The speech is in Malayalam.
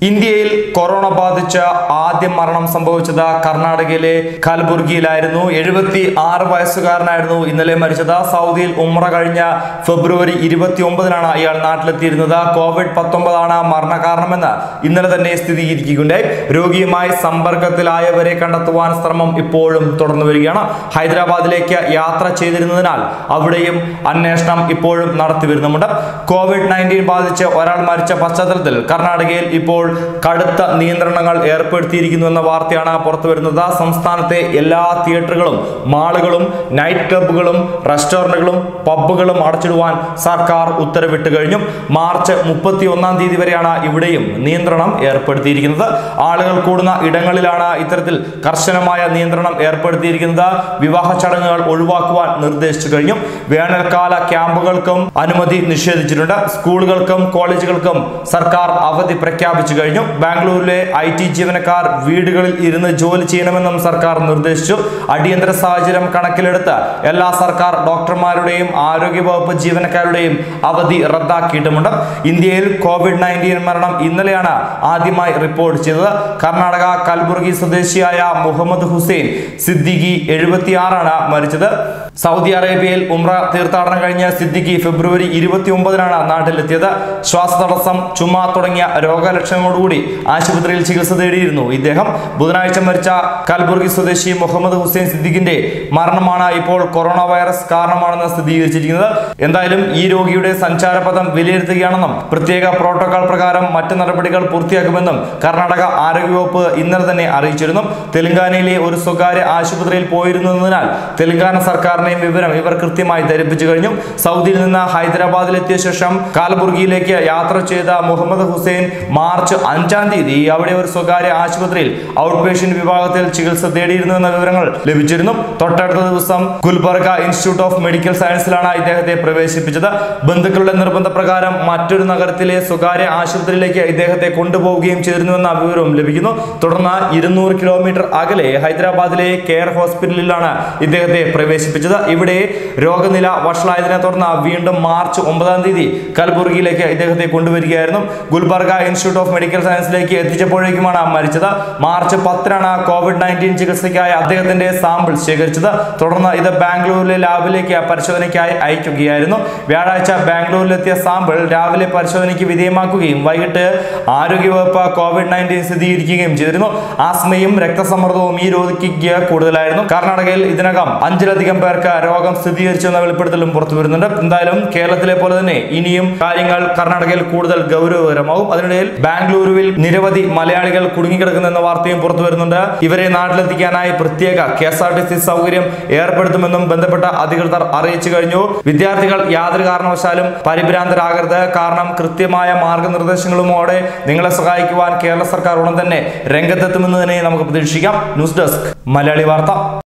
ഇന്ത്യയിൽ കൊറോണ ബാധിച്ച ആദ്യ മരണം സംഭവിച്ചത് കർണാടകയിലെ കൽബുർഗിയിലായിരുന്നു എഴുപത്തി ആറ് വയസ്സുകാരനായിരുന്നു ഇന്നലെ മരിച്ചത് സൗദിയിൽ ഉമ്ര കഴിഞ്ഞ ഫെബ്രുവരി ഇരുപത്തി ഒമ്പതിനാണ് ഇയാൾ നാട്ടിലെത്തിയിരുന്നത് കോവിഡ് പത്തൊമ്പതാണ് മരണകാരണമെന്ന് ഇന്നലെ തന്നെ സ്ഥിരീകരിക്കുകയുണ്ടായി രോഗിയുമായി സമ്പർക്കത്തിലായവരെ കണ്ടെത്തുവാൻ ശ്രമം ഇപ്പോഴും തുടർന്നു വരികയാണ് ഹൈദരാബാദിലേക്ക് യാത്ര ചെയ്തിരുന്നതിനാൽ അവിടെയും അന്വേഷണം ഇപ്പോഴും നടത്തി വരുന്നുമുണ്ട് കോവിഡ് നയൻറ്റീൻ ബാധിച്ച് ഒരാൾ മരിച്ച പശ്ചാത്തലത്തിൽ കർണാടകയിൽ ഇപ്പോൾ കടുത്ത നിയന്ത്രണങ്ങൾ ഏർപ്പെടുത്തിയിരിക്കുന്നു എന്ന വാർത്തയാണ് പുറത്തു വരുന്നത് സംസ്ഥാനത്തെ എല്ലാ തിയേറ്ററുകളും മാളുകളും നൈറ്റ് ക്ലബ്ബുകളും റെസ്റ്റോറന്റുകളും പബ്ബുകളും അടച്ചിടുവാൻ സർക്കാർ ഉത്തരവിട്ട് കഴിഞ്ഞു മാർച്ച് മുപ്പത്തി ഒന്നാം തീയതി വരെയാണ് ഇവിടെയും നിയന്ത്രണം ഏർപ്പെടുത്തിയിരിക്കുന്നത് ആളുകൾ കൂടുന്ന ഇടങ്ങളിലാണ് ഇത്തരത്തിൽ കർശനമായ നിയന്ത്രണം ഏർപ്പെടുത്തിയിരിക്കുന്നത് വിവാഹ ചടങ്ങുകൾ ഒഴിവാക്കുവാൻ നിർദ്ദേശിച്ചു കഴിഞ്ഞു വേനൽക്കാല ക്യാമ്പുകൾക്കും അനുമതി നിഷേധിച്ചിട്ടുണ്ട് സ്കൂളുകൾക്കും കോളേജുകൾക്കും സർക്കാർ അവധി പ്രഖ്യാപിച്ചു കഴിഞ്ഞു ബാംഗ്ലൂരിലെ ഐ ടി ജീവനക്കാർ വീടുകളിൽ ഇരുന്ന് ജോലി ചെയ്യണമെന്നും സർക്കാർ നിർദ്ദേശിച്ചു അടിയന്തര സാഹചര്യം കണക്കിലെടുത്ത് എല്ലാ സർക്കാർ ഡോക്ടർമാരുടെയും ആരോഗ്യവകുപ്പ് ജീവനക്കാരുടെയും അവധി റദ്ദാക്കിയിട്ടുമുണ്ട് ഇന്ത്യയിൽ കോവിഡ് നയൻറ്റീൻ മരണം ഇന്നലെയാണ് ആദ്യമായി റിപ്പോർട്ട് ചെയ്തത് കർണാടക കൽബുർഗി സ്വദേശിയായ മുഹമ്മദ് ഹുസൈൻ സിദ്ദിഖി എഴുപത്തിയാറാണ് മരിച്ചത് സൗദി അറേബ്യയിൽ ഉംറ തീർത്ഥാടനം കഴിഞ്ഞ സിദ്ദിഖി ഫെബ്രുവരി ഇരുപത്തി ഒമ്പതിനാണ് നാട്ടിലെത്തിയത് ശ്വാസതടസ്സം ചുമ തുടങ്ങിയ രോഗലക്ഷണങ്ങളോടുകൂടി ആശുപത്രിയിൽ ചികിത്സ തേടിയിരുന്നു ഇദ്ദേഹം ബുധനാഴ്ച മരിച്ച കൽബുർഗി സ്വദേശി മുഹമ്മദ് ഹുസൈൻ സിദ്ദിഖിന്റെ മരണമാണ് ഇപ്പോൾ കൊറോണ വൈറസ് കാരണമാണെന്ന് സ്ഥിരീകരിച്ചിരിക്കുന്നത് എന്തായാലും ഈ രോഗിയുടെ സഞ്ചാരപഥം വിലയിരുത്തുകയാണെന്നും പ്രത്യേക പ്രോട്ടോകോൾ പ്രകാരം മറ്റ് നടപടികൾ പൂർത്തിയാക്കുമെന്നും കർണാടക ആരോഗ്യവകുപ്പ് ഇന്നലെ തന്നെ അറിയിച്ചിരുന്നു തെലങ്കാനയിലെ ഒരു സ്വകാര്യ ആശുപത്രിയിൽ പോയിരുന്നതിനാൽ തെലങ്കാന സർക്കാരിനെയും വിവരം ഇവർ കൃത്യമായി ധരിപ്പിച്ചു കഴിഞ്ഞു സൗദിയിൽ നിന്ന് ഹൈദരാബാദിലെത്തിയ ശേഷം കാൽബുർഗിയിലേക്ക് യാത്ര ചെയ്ത മുഹമ്മദ് ഹുസൈൻ മാർച്ച് അഞ്ചാം തീയതി അവിടെ ഒരു സ്വകാര്യ ആശുപത്രിയിൽ ഔട്ട് പേഷ്യന്റ് വിഭാഗത്തിൽ ചികിത്സ തേടിയിരുന്നു എന്ന വിവരങ്ങൾ ലഭിച്ചിരുന്നു തൊട്ടടുത്ത ദിവസം ഗുൽബർഗ ഇൻസ്റ്റിറ്റ്യൂട്ട് ഓഫ് മെഡിക്കൽ സയൻസിലാണ് ഇദ്ദേഹത്തെ പ്രവേശിപ്പിച്ചത് ബന്ധുക്കളുടെ നിർബന്ധപ്രകാരം മറ്റൊരു നഗരത്തിലെ സ്വകാര്യ ആശുപത്രിയിലേക്ക് ഇദ്ദേഹത്തെ കൊണ്ടുപോവുകയും ചെയ്തിരുന്നുവെന്ന വിവരവും ലഭിക്കുന്നു തുടർന്ന് ഇരുന്നൂറ് കിലോമീറ്റർ അകലെ ഹൈദരാബാദിലെ കെയർ ഹോസ്പിറ്റലിലാണ് ഇദ്ദേഹത്തെ പ്രവേശിപ്പിച്ചത് ഇവിടെ രോഗനില വഷളായതിനെ തുടർന്ന് വീണ്ടും മാർച്ച് ഒമ്പതാം തീയതി കൽബുർഗിയിലേക്ക് ഇദ്ദേഹത്തെ കൊണ്ടുവരികയായിരുന്നു ഗുൽബർഗ ഇൻസ്റ്റിറ്റ്യൂട്ട് ഓഫ് മെഡിക്കൽ സയൻസിലേക്ക് എത്തിച്ചപ്പോഴേക്കുമാണ് മരിച്ചത് മാർച്ച് പത്തിനാണ് കോവിഡ് നയൻറ്റീൻ ചികിത്സയ്ക്കായി അദ്ദേഹത്തിന്റെ സാമ്പിൾ ശേഖരിച്ചത് തുടർന്ന് ഇത് ബാംഗ്ലൂരിലെ ലാബിലേക്ക് പരിശോധനയ്ക്കായി അയക്കുകയായിരുന്നു വ്യാഴാഴ്ച ബാംഗ്ലൂരിലെത്തിയ സാമ്പിൾ രാവിലെ പരിശോധനയ്ക്ക് വിധേയമാക്കുകയും വൈകിട്ട് ആരോഗ്യവകുപ്പ് കോവിഡ് നയൻറ്റീൻ സ്ഥിരീകരിക്കുകയും ചെയ്തിരുന്നു ആസ്മയും രക്തസമ്മർദ്ദവും ഈ രോഗിക്ക് കൂടുതലായിരുന്നു കർണാടകയിൽ ഇതിനകം അഞ്ചിലധികം പേർക്ക് രോഗം സ്ഥിരീകരിച്ചെന്ന വെളിപ്പെടുത്തലും പുറത്തു വരുന്നുണ്ട് എന്തായാലും കേരളത്തിലെ പോലെ തന്നെ ഇനിയും കാര്യങ്ങൾ കർണാടകയിൽ കൂടുതൽ ഗൗരവകരമാവും അതിനിടയിൽ ബാംഗ്ലൂരുവിൽ നിരവധി മലയാളികൾ കുടുങ്ങിക്കിടക്കുന്ന എന്ന വാർത്തയും പുറത്തു വരുന്നുണ്ട് ഇവരെ നാട്ടിലെത്തിക്കാനായി പ്രത്യേക K S R T C സൗകര്യം ഏർപ്പെടുത്തുമെന്നും ബന്ധപ്പെട്ട അധികൃതർ അറിയിച്ചു കഴിഞ്ഞു വിദ്യാർത്ഥികൾ യാതൊരു കാരണവശാലും പരിഭ്രാന്തരാകരുത് കാരണം കൃത്യമായ മാർഗനിർദ്ദേശങ്ങളുമോടെ നിങ്ങളെ സഹായിക്കുവാൻ കേരള സർക്കാർ ഉടൻ തന്നെ രംഗത്തെത്തുമെന്ന് തന്നെ നമുക്ക് പ്രതീക്ഷിക്കാം ന്യൂസ് ഡെസ്ക് മലയാളി വാർത്ത